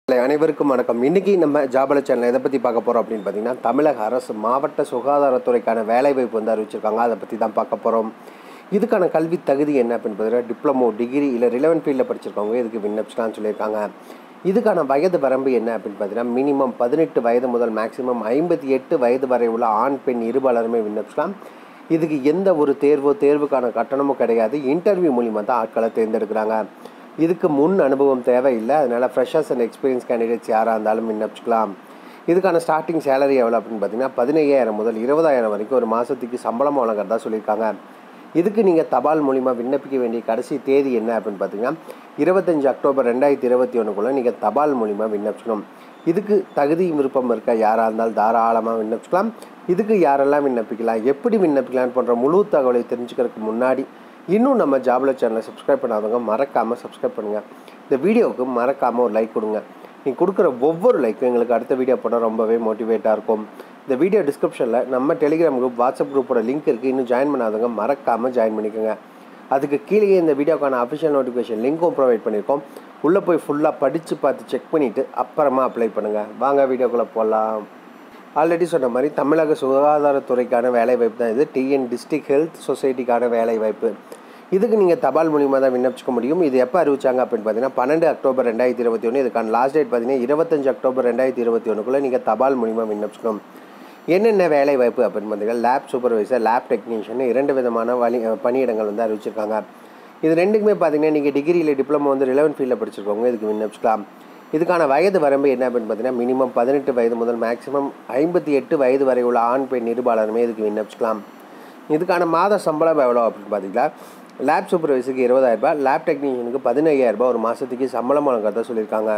இல்லை, அனைவருக்கும் வணக்கம் இன்னைக்கு நம்ம ஜாபல சேனல் எதை பற்றி பார்க்க போகிறோம் அப்படின்னு பார்த்தீங்கன்னா தமிழக அரசு மாவட்ட சுகாதாரத்துறைக்கான வேலைவாய்ப்பு வந்து அறிவிச்சிருக்காங்க அதை பற்றி தான் பார்க்க போகிறோம் இதுக்கான கல்வி தகுதி என்ன அப்படின்னு பார்த்தீங்கன்னா டிப்ளமோ டிகிரி இல்லை ரிலவென்ட் ஃபீல்டில் படிச்சிருக்கவங்க இதுக்கு விண்ணப்பிச்சலாம்னு சொல்லியிருக்காங்க இதுக்கான வயது வரம்பு என்ன அப்படின்னு பார்த்தீங்கன்னா மினிமம் பதினெட்டு வயது முதல் மேக்ஸிமம் ஐம்பத்தி எட்டு வயது வரை உள்ள ஆண் பெண் இருபாலருமே விண்ணப்பிக்கலாம் இதுக்கு எந்த ஒரு தேர்வோ தேர்வுக்கான கட்டணமும் கிடையாது இன்டர்வியூ மூலிமா தான் ஆட்களை தேர்ந்தெடுக்கிறாங்க இதுக்கு முன் அனுபவம் தேவையில்லை அதனால் ஃப்ரெஷர்ஸ் அண்ட் எக்ஸ்பீரியன்ஸ் கேண்டிடேட்ஸ் யாராக இருந்தாலும் விண்ணப்பிச்சுக்கலாம் இதுக்கான ஸ்டார்டிங் சேலரி எவ்வளோ அப்படின்னு பார்த்தீங்கன்னா பதினையாயிரம் முதல் இருபதாயிரம் வரைக்கும் ஒரு மாதத்துக்கு சம்பளம் வழங்குறதா சொல்லியிருக்காங்க இதுக்கு நீங்கள் தபால் மூலிமா விண்ணப்பிக்க வேண்டிய கடைசி தேதி என்ன அப்படின்னு பார்த்தீங்கன்னா இருபத்தஞ்சு அக்டோபர் ரெண்டாயிரத்தி இருபத்தி ஒன்றுக்குள்ளே நீங்கள் தபால் மூலிமா விண்ணப்பிக்கணும் இதுக்கு தகுதி விருப்பம் இருக்க யாராக இருந்தாலும் தாராளமாக விண்ணப்பிக்கலாம் இதுக்கு யாரெல்லாம் விண்ணப்பிக்கலாம் எப்படி விண்ணப்பிக்கலாம்னு போன்ற முழு தகவலை தெரிஞ்சுக்கிறதுக்கு முன்னாடி இன்னும் நம்ம ஜாப்ல சேனலை சப்ஸ்கிரைப் பண்ணாதவங்க மறக்காமல் சப்ஸ்கிரைப் பண்ணுங்கள் இந்த வீடியோவுக்கு மறக்காமல் ஒரு லைக் கொடுங்க நீங்கள் கொடுக்குற ஒவ்வொரு லைக்கும் எங்களுக்கு அடுத்த வீடியோ போட ரொம்பவே மோட்டிவேட்டாக இருக்கும் இந்த வீடியோ டிஸ்கிரிப்ஷனில் நம்ம டெலிகிராம் குரூப் வாட்ஸ்அப் குரூப்போட லிங்க் இருக்குது இன்னும் ஜாயின் பண்ணாதவங்க மறக்காமல் ஜாயின் பண்ணிக்கோங்க அதுக்கு கீழே இந்த வீடியோக்கான அஃபிஷியல் நோட்டிஃபிகேஷன் லிங்க்கும் ப்ரொவைட் பண்ணியிருக்கோம் உள்ளே போய் ஃபுல்லாக படித்து பார்த்து செக் பண்ணிவிட்டு அப்புறமா அப்ளை பண்ணுங்கள் வாங்க வீடியோக்குள்ளே போகலாம் ஆல்ரெடி சொன்ன மாதிரி தமிழக சுகாதாரத்துறைக்கான வேலைவாய்ப்பு தான் இது டிஎன் டிஸ்ட்ரிக்ட் ஹெல்த் சொசைட்டிக்கான வேலைவாய்ப்பு இதுக்கு நீங்கள் தபால் மூலியமாக தான் விண்ணப்பிச்சிக்க முடியும் இது எப்போ அறிவிச்சாங்க அப்படின்னு பார்த்தீங்கன்னா பன்னெண்டு அக்டோபர் ரெண்டாயிரத்தி இருபத்தி ஒன்று இதுக்கான லாஸ்ட் டேட் பார்த்தீங்கன்னா இருபத்தஞ்சு அக்டோபர் ரெண்டாயிரத்தி இருபத்தி ஒன்றுக்குள்ளே நீங்கள் தபால் மூலியமாக விண்ணப்பிச்சிக்கணும் என்னென்ன வேலை வாய்ப்பு அப்படின்னு பார்த்தீங்கன்னா லேப் சூப்பர்வைசர் லேப் டெக்னீஷியன் இரண்டு விதமான வழி பணியிடங்கள் வந்து அறிவிச்சிருக்காங்க இது ரெண்டுக்குமே பார்த்தீங்கன்னா நீங்கள் டிகிரியில் டிப்ளமோ வந்து ரிலவென்ட் ஃபீல்டில் படிச்சிருக்கவங்க இதுக்கு விண்ணப்பிச்சிக்கலாம் இதுக்கான வயது வரம்பு என்ன அப்படின்னு பார்த்தீங்கன்னா மினிமம் பதினெட்டு வயது முதல் மேக்ஸிமம் ஐம்பத்தி எட்டு வயது வரை உள்ள ஆண் பெண் இருபாலருமே இதுக்கு விண்ணப்பிச்சிக்கலாம் இதுக்கான மாத சம்பளம் எவ்வளோ அப்படின்னு பார்த்தீங்கன்னா லேப் சூப்பர்வைசருக்கு இருபதாயிரரூபா லேப் டெக்னீஷியனுக்கு பதினையாயிரரூபா ஒரு மாதத்துக்கு சம்பளம் வழங்குறதா சொல்லியிருக்காங்க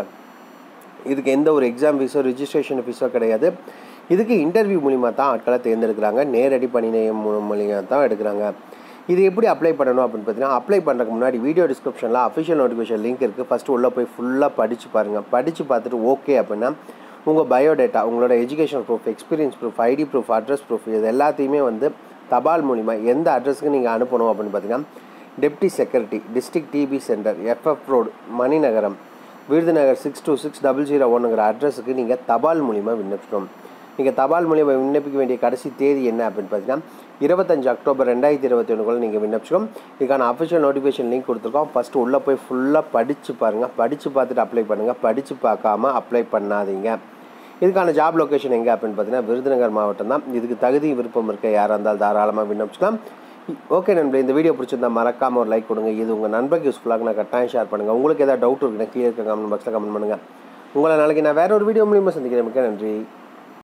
இதுக்கு எந்த ஒரு எக்ஸாம் ஃபீஸோ ரிஜிஸ்ட்ரேஷன் ஃபீஸோ கிடையாது இதுக்கு இன்டர்வியூ மூலிமா தான் ஆட்களை தேர்ந்தெடுக்கிறாங்க நேரடி பணி நிலையம் மூலிமா தான் எடுக்கிறாங்க இது எப்படி அப்ளை பண்ணணும் அப்படின்னு பார்த்தீங்கன்னா அப்ளை பண்ணுறதுக்கு முன்னாடி வீடியோ டிஸ்கிரிப்ஷனில் அஃபிஷியல் நோட்டிஃபிகேஷன் லிங்க் இருக்குது ஃபஸ்ட்டு உள்ளே போய் ஃபுல்லாக படித்து பாருங்கள் படித்து பார்த்துட்டு ஓகே அப்படின்னா உங்கள் பயோடேட்டா உங்களோட education proof experience proof ID proof address proof இது எல்லாத்தையுமே வந்து தபால் மூலிமா எந்த அட்ரஸுக்கு நீங்கள் அனுப்பணும் அப்படின்னு பார்த்தீங்கன்னா deputy secretary district DP centre FF road Maninagaram Virudhunagar six two six double zero ஒன்னுங்கிற அட்ரஸுக்கு நீங்கள் தபால் மூலிமா விண்ணப்பிக்கணும் நீங்கள் தபால் மூலியமாக விண்ணப்பிக்க வேண்டிய கடைசி தேதி என்ன அப்படின்னு பார்த்தீங்கன்னா இருபத்தஞ்சு அக்டோபர் ரெண்டாயிரத்தி இருபத்தி ஒன்றுக்குள்ள நீங்கள் விண்ணப்பிச்சிக்கணும் இதுக்கான அஃபிஷியல் நோட்டிஃபிகேஷன் லிங்க் கொடுத்துருக்கோம் ஃபஸ்ட்டு உள்ளே போய் ஃபுல்லாக படித்து பாருங்கள் படித்து பார்த்துட்டு அப்ளை பண்ணுங்கள் படித்து பார்க்காம அப்ளை பண்ணாதீங்க இதுக்கான ஜாப் லொக்கேஷன் எங்கே அப்படின்னு பார்த்தீங்கன்னா விருதுநகர் மாவட்டம் தான் இதுக்கு தகுதி விருப்பம் இருக்க யாராக இருந்தாலும் தாராளமாக விண்ணப்பிச்சிக்கலாம் ஓகே நண்பர்களே இந்த வீடியோ பிடிச்சிருந்தா மறக்காமல் ஒரு லைக் கொடுங்க இது உங்கள் நண்பருக்கு யூஸ்ஃபுல்லாக நான் கட்டாயம் ஷேர் பண்ணுங்கள் உங்களுக்கு ஏதாவது டவுட் இருக்குன்னா கீழே இருக்க கமெண்ட் பாக்ஸில் கமெண்ட் பண்ணுங்கள் உங்களை நாளைக்கு நான் வேற ஒரு வீடியோ மூலியமாக சந்திக்கிறேன் மிக்க நன்றி